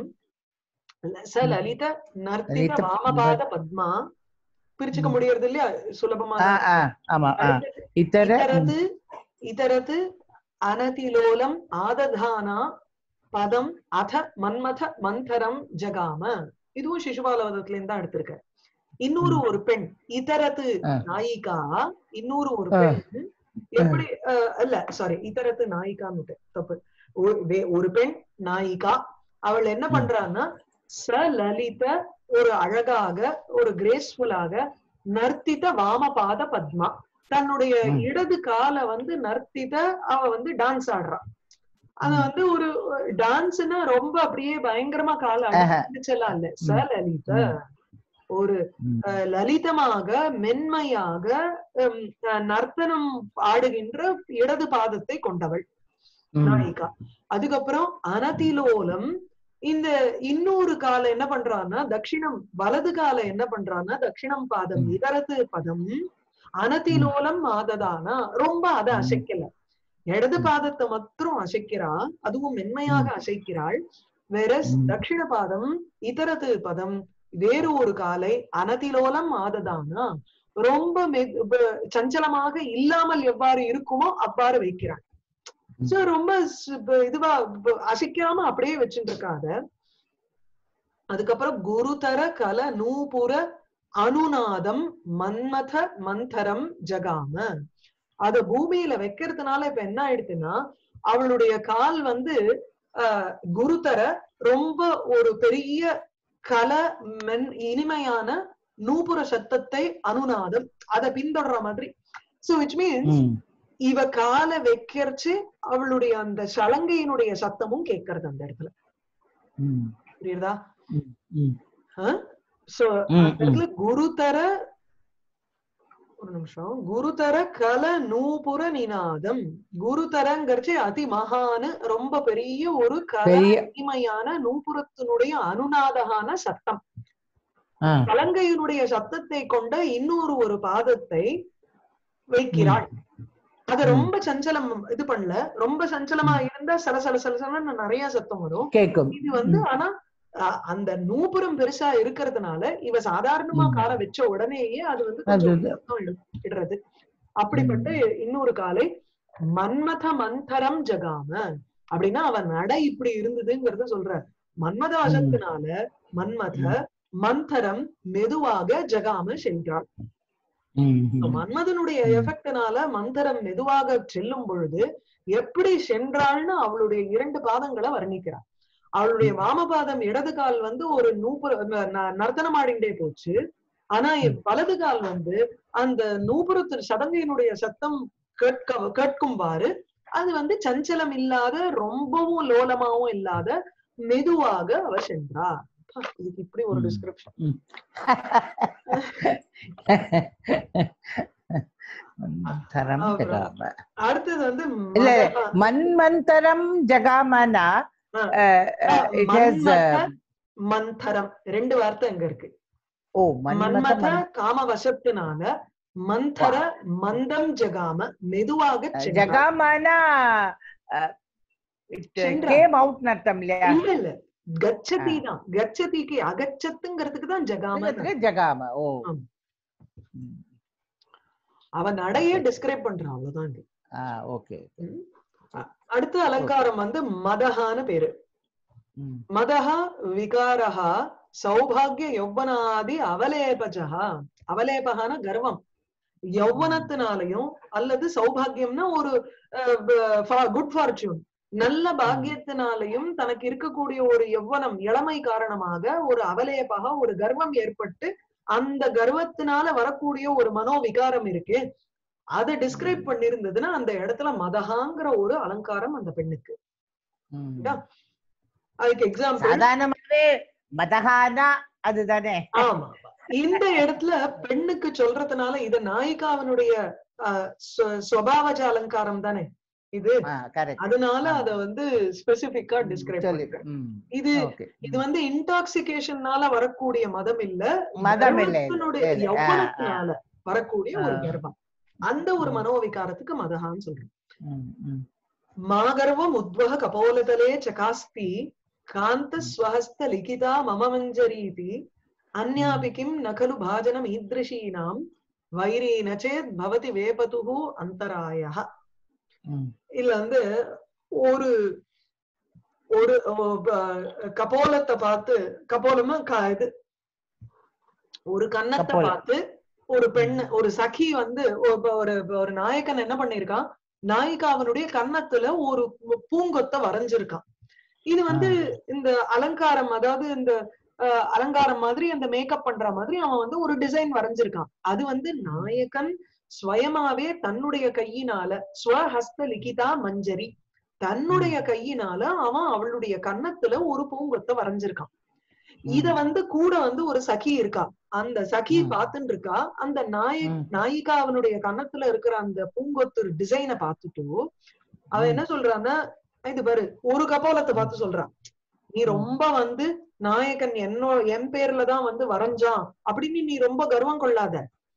ச ம். லலித நர்த்தித லலித வாமபாத பத்மா பிரிச்சுக்க ம். முடியறது இல்லையா சுலபமா ஆ, ஆ, ஆமா ஆ. அடுத்தது இத்தர இதரது இதரது அனதிலோலம் ஆததானா பதம் அத மன்மத மந்தரம் ஜகாம இதுவும் சிசுபாலவதத்துல இருந்து தான் எடுத்திருக்க இன்னொரு ஒரு பெண் இதரது ஆ. நாயிகா இன்னொரு ஒரு ஆ. பெண் எப்படி அஹ், இல்ல சாரி இதரத்து நாயிகான்னு தப்பு ஒரு- வே- ஒரு பெண் நாயிகா அவள் என்ன ம். பண்றான்னா சலலித ஒரு அழகாக ஒரு கிரேஸ்ஃபுல்லாக நர்த்தித வாமபாத பத்மா தன்னுடைய ம். இடது காலை வந்து நர்த்தித அவ வந்து டான்ஸ் ஆடுறா அத ம். வந்து ஒரு டான்ஸ்னா ரொம்ப அப்படியே பயங்கரமா கால ஆஹா. அடிச்செல்லாம் இல்ல சலலித ம். ஒரு ம். அஹ், லலிதமாக மென்மையாக ஹம், அஹ், நர்த்தனம் ஆடுகின்ற இடது பாதத்தை கொண்டவள் ம். நாயிகா அதுக்கப்புறம் அனதிலோலம் இந்த இன்னொரு கால என்ன பண்றான்னா தட்சிணம் வலது கால என்ன பண்றான்னா தட்சிணம் பாதம் ம். இதரது பதம் அனதிலோலம் ஆததானா ரொம்ப அத ம். அசைக்கல இடது ம். பாதத்தை மாத்திரம் அசைக்கிறா அதுவும் மென்மையாக அசைக்கிறாள் வேற ம். தட்சிண பாதம் இதரது பதம் வேறு ஒரு காலை அனதிலோலம் ஆததானா ரொம்ப மெது- ப- சஞ்சலமாக இல்லாமல் எவ்வாறு இருக்குமோ அவ்வாறு வைக்கிறாள் ம். சோ ரொம்ப சு- ப- இதுவா ப- அசைக்காம அப்படியே வச்சுட்டு இருக்காத அதுக்கப்புறம் குருதர கல நூபுர அனுநாதம் மன்மத மந்தரம் ஜகாம அத பூமியில வைக்கிறதுனால இப்ப என்ன ஆயிடுச்சுன்னா அவளுடைய கால் வந்து ஆஹ் குருதர ரொம்ப ஒரு பெரிய கல மென் இனிமையான நூபுர சத்தத்தை அனுநாதம் அதை பின்தொடர மாதிரி சோ விச் மீன்ஸ் ம். இவ காலை வைக்கிறச்சு அவளுடைய அந்த சலங்கையினுடைய சத்தமும் கேட்கறது அந்த இடத்துல ம். புரியுதா ம். சோ ம், அந்த இடத்துல குருதர ஒரு நிமிஷம் குருதர கல நூபுர நிநாதம் குருதரங்கிறச்சு அதி மகானு ரொம்ப பெரிய ஒரு கல பெரிய இனிமையான நூபுரத்தினுடைய அனுநாதகான சத்தம் ஆ. சலங்கையினுடைய சத்தத்தை கொண்ட இன்னொரு ஒரு பாதத்தை வைக்கிறாள் அத ம். ரொம்ப சஞ்சலம் இது பண்ணல ரொம்ப சஞ்சலமா இருந்தா சல சல சல சலன்னு நிறைய சத்தம் வரும் கேக்கும் இது வந்து ஆனா அஹ், அந்த நூபுரம் பெருசா இருக்கிறதுனால இவ சாதாரணமா ம். காலை வச்ச உடனேயே அது வந்து அது கொஞ்சம் இது. சத்தம் இடு- இடுறது அப்படிப்பட்ட இன்னொரு காலை மன்மத மந்தரம் ஜகாம அப்படின்னா அவன் நடை இப்படி இருந்ததுங்கிறத சொல்ற மன்மத வசத்தினால மன்மத மந்தரம் மெதுவாக ஜகாம சென்றாள் ம், இப்ப ம். மன்மதனுடைய ம். எஃபெக்ட்னால மந்தரம் மெதுவாக செல்லும் பொழுது எப்படி சென்றாள்னு அவளுடைய இரண்டு பாதங்களை வர்ணிக்கிறார் அவளுடைய வாமபாதம் இடது கால் வந்து ஒரு நூபுர ந- ந- நர்த்தனம் ஆடிண்டே போச்சு ஆனா என் வலது கால் வந்து அந்த நூபுரத்து சடங்கையினுடைய சத்தம் கேட்க கேட்கும்பாறு அது வந்து சஞ்சலம் இல்லாத ரொம்பவும் லோலமாவும் இல்லாத மெதுவாக அவ சென்றா அப்பா, இதுக்கு இப்படி ஒரு ம். டிஸ்கிரிப்ஷன் மன்மந்தரம் அப்புறம் ஜகாம அடுத்தது வந்து இல்ல, மதஹ- மன்மந்தரம் ஜகாமனா ஆ. இட் ஹஸ் மன்மத மந்தரம் ரெண்டு வார்த்தை அங்க இருக்கு ஓ மன்மத மன்மத காம வசத்தினால மந்தர மந்தம் ஜகாம மெதுவாக சென்றார். ஜகாமனா இட் சென்றா. கேம் அவுட் அர்த்தம் இல்லையா இல்ல இல்ல கச்சதி தான் கச்சதிக்கு அகச்சத்துங்கிறதுக்கு தான் ஜகாம இதுக்கு ஜகாம ஓ ஆம். ம். அவன் நடையே டிஸ்கிரைப் பண்றான் அவ்வளவுதான் இங்க. ஆ ஓகே ம். அ- அடுத்த அலங்காரம் வந்து மதஹான்னு பேரு ம் மதஹ விகாரஹா சௌபாகிய யௌவனாதி அவலேபஜா அவலேபகான கர்வம் யௌவனத்தினாலையும் அல்லது சௌபாகியம்னா ஒரு குட் ஃபார்ச்சூன் நல்ல பாக்கியத்தினாலையும் தனக்கு இருக்கக்கூடிய ஒரு யௌவனம் இளமை காரணமாக ஒரு அவலேபக ஒரு கர்வம் ஏற்பட்டு அந்த கர்வத்தினால வரக்கூடிய ஒரு மனோவிகாரம் இருக்கு அதை டிஸ்கிரைப் பண்ணிருந்ததுன்னா அந்த இடத்துல மதஹாங்கிற ஒரு அலங்காரம் அந்த பெண்ணுக்கு ம். இதா? அதுக்கு எக்ஸாம்பிள் சாதாரணமாவே மதகானா அதுதானே ஆமா இந்த இடத்துல பெண்ணுக்கு சொல்றதுனால இது நாயிகாவனுடைய ஆஹ், ஸ்வ- ஸ்வபாவஜ அலங்காரம் தானே இது கரெக்ட் அதனால ஆமா. அத வந்து ஸ்பெசிபிக்கா டிஸ்கிரைப் சொல்லி பண்ணிருக்கேன் ம் இது ஓகே இது வந்து இன்டாக்சிகேஷன்னால வரக்கூடிய மதம் இல்ல மதம் இல்ல, கர்வத்தினுடைய இல்ல, இல்ல. ஆ, யௌவனத்தினால வரக்கூடிய ஒரு ஆ. கர்வம் அந்த ஒரு ம். மனோவிகாரத்துக்கு மதஹான்னு சொல்றேன் ம் ம் மாகர்வம் உத்வக கபோலதலே சகாஸ்தி காந்த ஸ்வஹஸ்த லிகிதா மம மஞ்சரீதி அந்யாபி கிம் ந खलु பாஜனம் ஈத்ருஷீனாம் வைரீன சேத் பவதி வேபதுஹு அந்தராயः ம் இல்ல வந்து ஒரு ஒரு ஓ, ப- கபோலத்தை பார்த்து கபோலமா க- இது ஒரு கன்னத்தை கபோலம். பார்த்து ஒரு பெண் ஒரு சகி வந்து ஒரு ஒரு ஒரு நாயகன் என்ன பண்ணிருக்கான் நாயிகா அவனுடைய கன்னத்துல ஒரு பூங்கொத்தை வரைஞ்சிருக்கான் இது வந்து இந்த அலங்காரம் அதாவது இந்த அஹ், அலங்காரம் மாதிரி அந்த மேக்கப் பண்ற மாதிரி அவன் வந்து ஒரு டிசைன் வரைஞ்சிருக்கான் அது வந்து நாயகன் ஸ்வயமாவே தன்னுடைய கையினால ஸ்வஹஸ்த லிகிதா மஞ்சரி தன்னுடைய கையினால அவன் அவளுடைய கன்னத்துல ஒரு பூங்கொத்தை வரைஞ்சிருக்கான் இத வந்து கூட வந்து ஒரு சகி இருக்கா அந்த சகி ம். பார்த்துட்டு இருக்கா அந்த நாய ம். நாயிகா அவனுடைய கன்னத்துல இருக்கிற அந்த பூங்கொத்து டிசைனை பார்த்துட்டு அவ ம். என்ன சொல்றான்னா இது பாரு ஒரு கபோலத்தை பார்த்து சொல்றான் நீ ம். ரொம்ப வந்து நாயகன் என்னோ என் பேர்ல தான் வந்து வரைஞ்சான் அப்படின்னு நீ ரொம்ப கர்வம் கொள்ளாத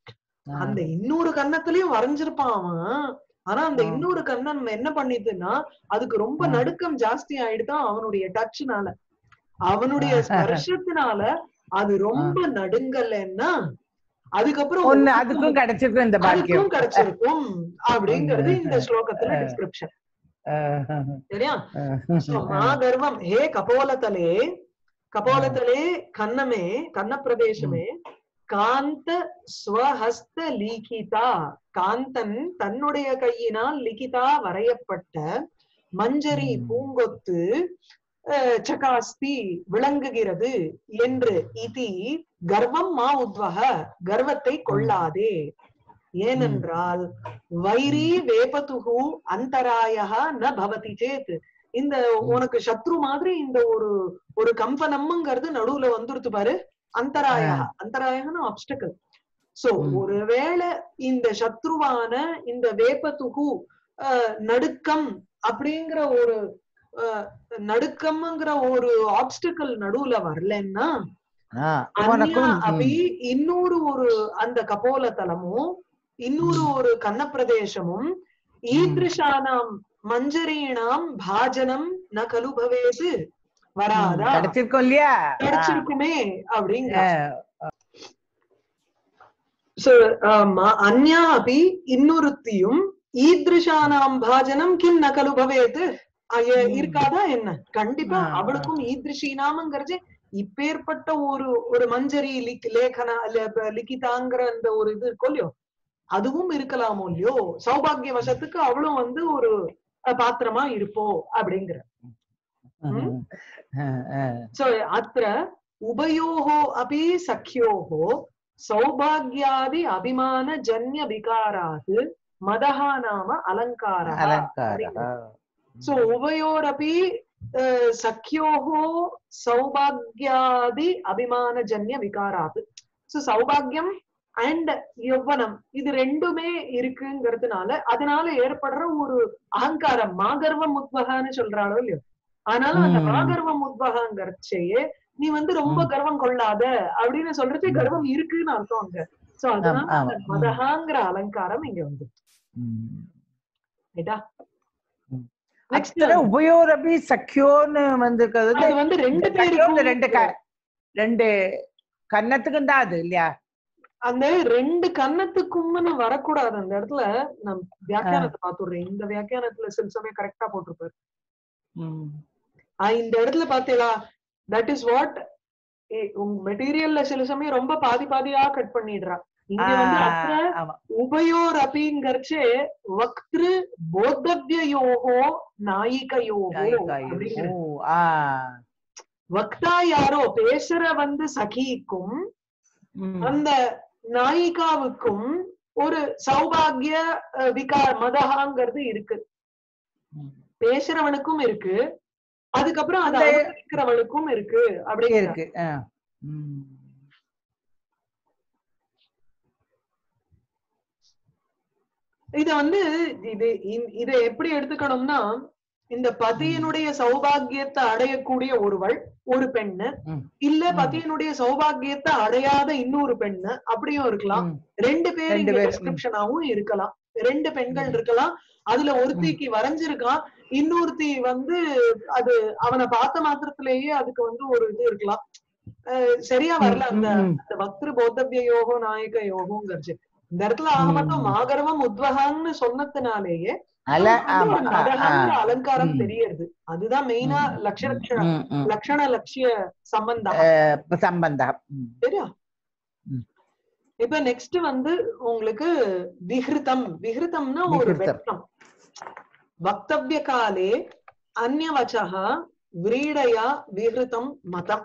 ஆ. அந்த இன்னொரு கன்னத்துலயும் வரைஞ்சிருப்பான் அவன் ஆனா அந்த ஆ. இன்னொரு கண்ணன் என்ன பண்ணிதுன்னா அதுக்கு ரொம்ப ஆ. நடுக்கம் ஜாஸ்தி ஆயிடுதான் அவனுடைய டச்னால அவனுடைய ஆ. ஸ்பர்ஷத்தினால அது ரொம்ப நடுங்கலைன்னா அதுக்கப்புறம் ஒண்ணு உனக்கும் அதுக்கும் கிடைச்சிருக்கும் இந்த பாக்கியம் அதுக்கும் கிடைச்சிருக்கும் அப்படிங்கிறது இந்த ஸ்லோகத்துல ஆ. டிஸ்கிரிப்ஷன் ஆஹ் சரியா So, ஆஹ் மா கர்வம் ஹே கபோலதலே கபோலதலே கன்னமே கன்ன பிரதேசமே காந்த ஸ்வஹஸ்த லீகிதா காந்தன் தன்னுடைய கையினால் லிகிதா வரையப்பட்ட மஞ்சரி ம். பூங்கொத்து அஹ், சகாஸ்தி விளங்குகிறது என்று இதி கர்வம் மா உத்வக கர்வத்தை கொள்ளாதே ஏனென்றால் வைரி வேபதுகு அந்தராயா ந பவதி சேத் இந்த உனக்கு சத்ரு மாதிரி இந்த ஒரு ஒரு கம்பனம்ங்கிறது நடுவுல வந்துருத்து பாரு அந்தராயா அந்தராயகன ஆப்ஸ்டக்கல் சோ ம். ஒருவேளை இந்த சத்ருவான இந்த வேப்பதுகு அஹ், நடுக்கம் அப்படிங்கிற ஒரு அஹ், நடுக்கம்ங்கிற ஒரு ஆப்ஸ்டக்கல் நடுவுல வரலன்னா ஆஹ் அந்யா உனக்கும் அபி இன்னொரு ஒரு அந்த கபோல தலமும் இன்னொரு ஒரு கன்னப்பிரதேசமும் ஈத்ருஷானாம் மஞ்சரீணாம் பாஜனம் ந கலு பவேது வராதா கிடைச்சிருக்கோம் இல்லையா கிடைச்சிருக்குமே அப்படிங்கிற ஆ, So, ஆமா, அந்யா அபி இன்னொருத்தியும் ஈத்ருஷானாம் பாஜனம் கிம் நகலு பவேத் அய- ம். இருக்காதா என்ன கண்டிப்பா ஆ, ஆ. அவளுக்கும் ஈத்ருஷீனாமங்கிறது இப்பேற்பட்ட ஒரு ஒரு மஞ்சரி லிக் லேகனா இல்ல ப- லிகிதாங்கிற அந்த ஒரு இது இருக்கும் இல்லையோ அதுவும் இருக்கலாமோ இல்லையோ சௌபாகிய வசத்துக்கு அவளும் வந்து ஒரு அஹ், பாத்திரமா இருப்போ அப்படிங்கிற ம். ஆ, ஆ. सो अत्र उभयोः अपि सख्योः सौभाग्यादि अभिमानजन्य विकारात् मदः नाम अलङ्कारः அலங்காரா सो उभयोरपि अ, सख्योः सौभाग्यादि अभिमानजन्य विकारात् सो சௌபாகியம் அண்ட் யௌவனம் இது ரெண்டுமே இருக்குங்கிறதுனால அதனால ஏற்படுற ஒரு அகங்காரம் மாகர்வம் உத்வகான்னு சொல்றாளோ இல்லையோ அதனால அந்த ம். மாகர்வம் உத்வகாங்கிறச்சேயே நீ வந்து ரொம்ப ம். கர்வம் கொள்ளாத அப்படின்னு சொல்றது ம். கர்வம் இருக்குன்னு அர்த்தம் அங்க சோ அதனால ஆமா. அந்த ம். மதகாங்கிற அலங்காரம் இங்க வந்து ம். ரைட்டா ம். நெக்ஸ்ட் அத்தனை உபயோரபி சக்கியோன்னு வந்திருக்கிறது அது வந்து ரெண்டு சக்கியோன்னு பேருக்கும் ரெண்டு க- ரெண்டு கன்னத்துக்கும் தான் அது இல்லையா அந்த ரெண்டு கன்னத்துக்கும்னு வரக்கூடாது அந்த இடத்துல நான் வியாக்கியானத்தை பாத்துடுறேன் இந்த வியாக்கியானத்துல சில சமயம் கரெக்டா போட்டிருப்பாரு ம். ஆஹ் இந்த இடத்துல பாத்தீங்களா தட் இஸ் வாட் உங்க மெட்டீரியல்ல சில சமயம் ரொம்ப பாதி பாதியா கட் பண்ணிடுறா இங்க வந்து ஆ, அத்த ஆமா உபயோர் அப்படிங்கறச்சே வக்திரு போத்தவ்யோகோ நாயிகையோகோ நாயிகாயோ. அப்படிங்கிற ஓ, ஆ. வக்தா யாரோ பேசுற வந்து சகிக்கும் ம். அந்த நாயிகாவுக்கும் ஒரு சௌபாகிய அஹ், விகார் மதகாங்கிறது இருக்கு ம். பேசுறவனுக்கும் இருக்கு அதுக்கப்புறம் அதை அந்த- அனுபவிக்கிறவனுக்கும் இருக்கு அப்படிங்கிற இருக்கு ஆ. ம். இத வந்து இது இ- இத எப்படி எடுத்துக்கணும்னா இந்த பதியினுடைய சௌபாகியத்தை அடையக்கூடிய ஒருவள் ஒரு பெண்ணு ம். இல்ல ம். பதியினுடைய சௌபாகியத்தை அடையாத இன்னொரு பெண்ணு அப்படியும் இருக்கலாம் ம். ரெண்டு பேர் ரெண்டு இங்க பேர், ம். டிஸ்கிரிப்ஷனாவும் இருக்கலாம் ரெண்டு பெண்கள் ம். இருக்கலாம் அதுல ஒருத்திக்கு வரைஞ்சிருக்கான் இன்னொருத்தி வந்து அது அவனை பார்த்த மாத்திரத்திலேயே அதுக்கு வந்து ஒரு இது இருக்கலாம் அஹ் சரியா வரல ம், அந்த ம், அந்த பக்திரு போத்தவ்ய யோகோ நாயக யோகோங்கிறச்சு இந்த இடத்துல ஆக ம். மட்டும் மாகர்வம் உத்வகான்னு சொன்னதுனாலேயே அல நமக்கு வந்து ஆமா ஒரு ஆ, ஆ. மதகாங்கிற அலங்காரம் ம். தெரியறது அதுதான் மெயினா ம், லட்ச ம், லட்சண ம், ம். லட்சண லட்சிய சம்பந்தம் அஹ், சம்பந்தம் ம். சரியா ம். இப்ப நெக்ஸ்ட் வந்து உங்களுக்கு விஹிருதம் விஹிருதம்னா ஒரு விஹிருதம். வெட்கம் வக்தவ்ய காலே அந்யவச்சः व्रीडया விஹிருதம் மதம்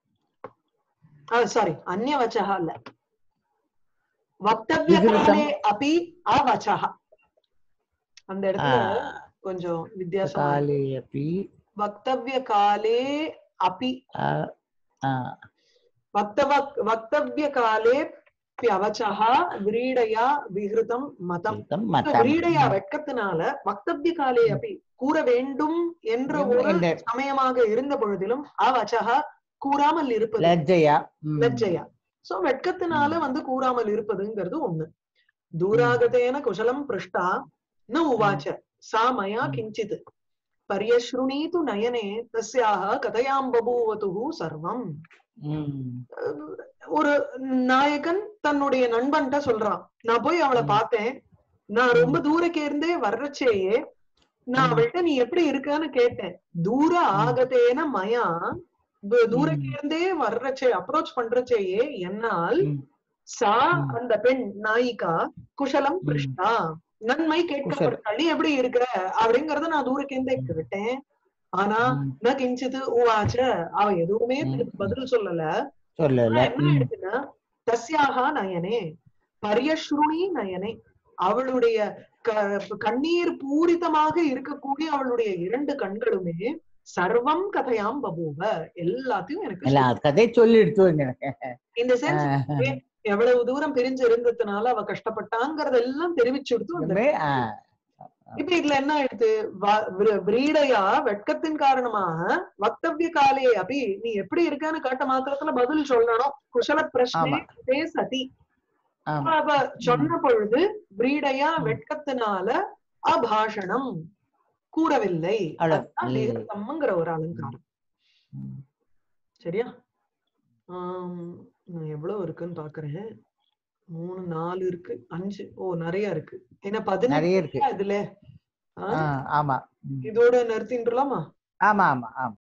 சாரி அந்யவச்சः அல்ல வக்தவ்ய விஹிருதம். காலே அபி அவச்சः அந்த இடத்துல ஆ. கொஞ்சம் வித்தியாசம் காலே அப்பி வக்தவ்ய காலே அபி ஆ, ஆ. வக்தவ வக்தவ்ய காலே பியவச்சः व्रीडया விஹிருதம் மதம் விருத்தம் So, மதம். விரீடையா வெட்கத்தினால வக்தவ்ய காலே அப்படி கூற வேண்டும் என்ற ஒரு என்ற சமயமாக இருந்த பொழுதிலும் அவச்சக கூறாமல் இருப்பது லஜ்ஜையா ம். லஜ்ஜையா சோ வெட்கத்தினால வந்து கூறாமல் இருப்பதுங்கிறது ஒண்ணு தூராகதேன குசலம் பிருஷ்டா ந உவாச்ச சா மயா ம். கிஞ்சித் பரியஸ்ருணீது நயனே தஸ்யாக கதையாம் பபூவதுஹு சர்வம் ம். ஒரு நாயகன் தன்னுடைய நண்பன்ட்ட சொல்றான் நான் போய் அவளை ம். பார்த்தேன் நான் ரொம்ப தூரக்கே இருந்தே வர்றச்சேயே நான் ம். அவள்கிட்ட நீ எப்படி இருக்கன்னு கேட்டேன் தூர ஆகதேன மயா து- தூரக்கே இருந்தே வர்றச்சே அப்ரோச் பண்றச்சேயே என்னால் ம். சா ம். அந்த பெண் நாயிகா குஷலம் ம். பிருஷ்டா நன்மை கேட்கப்பட்டாள் நீ எப்படி இருக்கிற அப்படிங்கறத நான் தூரக்கேந்தே கேட்டேன் ஆனா ம். ந கிஞ்சிது உவாச்ச அவ எதுவுமே ம். திருப்பி பதில் சொல்லல சொல்லல ஆனா என்ன ம். ஆயிடுச்சுன்னா தஸ்யாகா நயனே பரியஸ்ருணி நயனே அவளுடைய க- கண்ணீர் பூரிதமாக இருக்கக்கூடிய அவளுடைய இரண்டு கண்களுமே சர்வம் கதையாம் பபூவ எல்லாத்தையும் எனக்கு இல்ல சொல்லு. கதை சொல்லி எடுத்துவங்க இந்த சென்ஸ் எவ்வளவு தூரம் பிரிஞ்சு இருந்ததுனால அவ கஷ்டப்பட்டாங்கிறதெல்லாம் தெரிவிச்சு கொடுத்து அந்த இப்ப இதுல என்ன ஆயிடுது வ- விர- விரீடையா வெட்கத்தின் காரணமாக வக்தவ்ய காலே அபி நீ எப்படி இருக்கன்னு கேட்ட மாத்திரத்துல பதில் சொல்லணும் குஷல பிரஷ்னே தே சதி ஆமா அவ சொன்ன பொழுது விரீடையா ம். வெட்கத்தினால அபாஷணம் கூறவில்லை அழ- அதுதான் நிகழ்த்தம்ங்கிற ஒரு அலங்காரம் ம். சரியா ஆம், நான் எவ்வளவு இருக்குன்னு பாக்குறேன் மூணு நாலு இருக்கு அஞ்சு ஓ நிறைய இருக்கு ஏன்னா பதினெட்டு நிறைய இருக்கு இதுல ஆ, ஆ, ஆமா ம். இதோட நிறுத்தின்றலாமா ஆமா ஆமா ஆமா